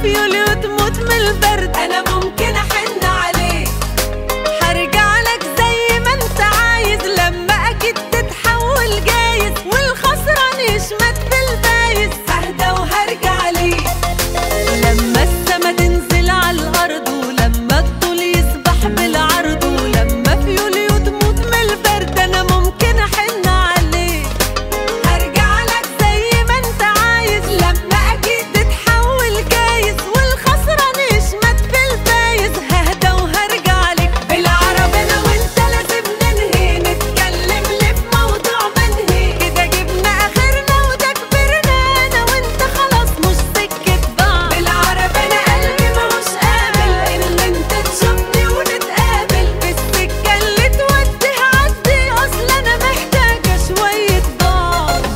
فيولي وتموت من البرد انا ممكن احن عليك هرجع لك زي ما انت عايز لما اكيد تتحول جايز والخسران يشمت بالفايز ههدى وهرجع ليك لما السما تنزل على الارض ولما الطول يسبح بالعرض ولما فيولي وتموت من البرد انا ممكن احن عليك هرجع لك زي ما انت عايز لما اكيد تتحول جايز والخسران يشمت بالفايز ههدى وهرجع لك بالعربي انا وانت لازم ننهي نتكلم ليه في موضوع منهي كده جبنا اخرنا وده كبرنا انا وانت خلاص مش سكة بعض بالعربي انا قلبي ماهوش قابل ان انت تشوفني ونتقابل في السكة اللي تودي هعدي اصل انا محتاجة شوية ضعف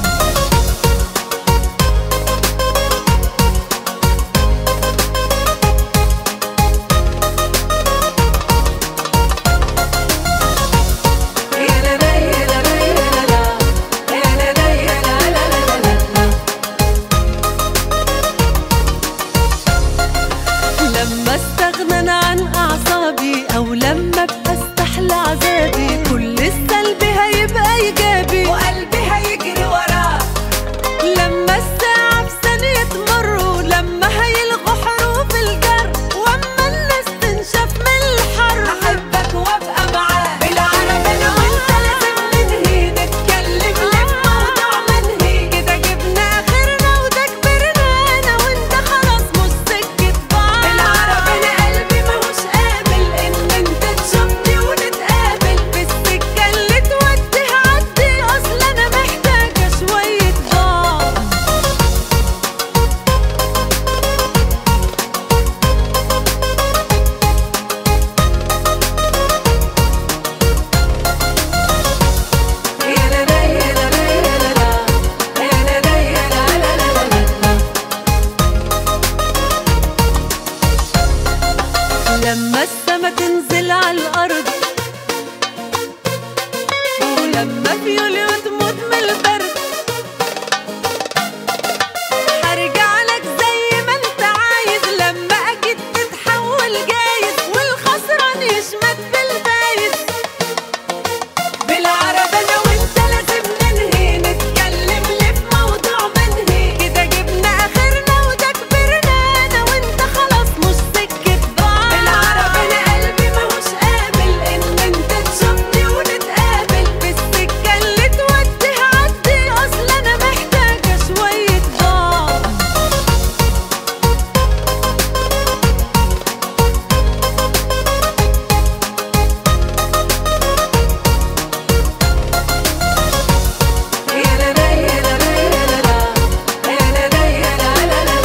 يا لا لا يا لا لا يا لا لا يا لا لا يا لا لا لا لا لا لما استغنى عن اعصابي او لما ابقى استحلى عذابي كل السلبي هيبقى ايجابي وقلبي هيجري وراه لما الساعة في ثانية تمر ولما هيلغوا حروف الجر واما الناس تنشف من الحر احبك وابقى معاك بالعربي انا وانت لازم ننهي نتكلم ليه في موضوع منهي كده جبنا اخرنا وده كبرنا انا وانت خلاص مش سكة بعض بالعربي انا قلبي ماهوش قابل ان انت تشوفني ونتقابل في السكة اللي تودي هعدي اصل انا محتاجة شوية ضعف يا لا لا يا لا لا يا لا لا يا لا لا يا لا لا لا لا لما السما تنزل على الأرض ولما فيولي وتموت من البرد هرجع لك زي ما انت عايز لما أكيد تتحول جايز والخسران يشمت بالفايز بالعربي انا وانت لازم ننهي نتكلم ليه في موضوع منهي كده جبنا آخرنا وده كبرنا أنا وانت خلاص مش سكة بعض بالعربي انا قلبي ماهوش قابل ان انت تشوفني ونتقابل في السكة اللي تودي هعدي أصل أنا محتاجة شوية ضعف يا لا لا يا لا لا يا لا لا يا لا لا يا لا لا لا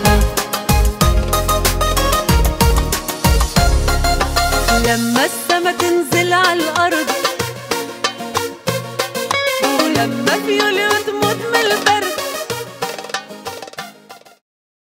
لا لما السما تنزل على الأرض ولما فيولي وتموت من البرد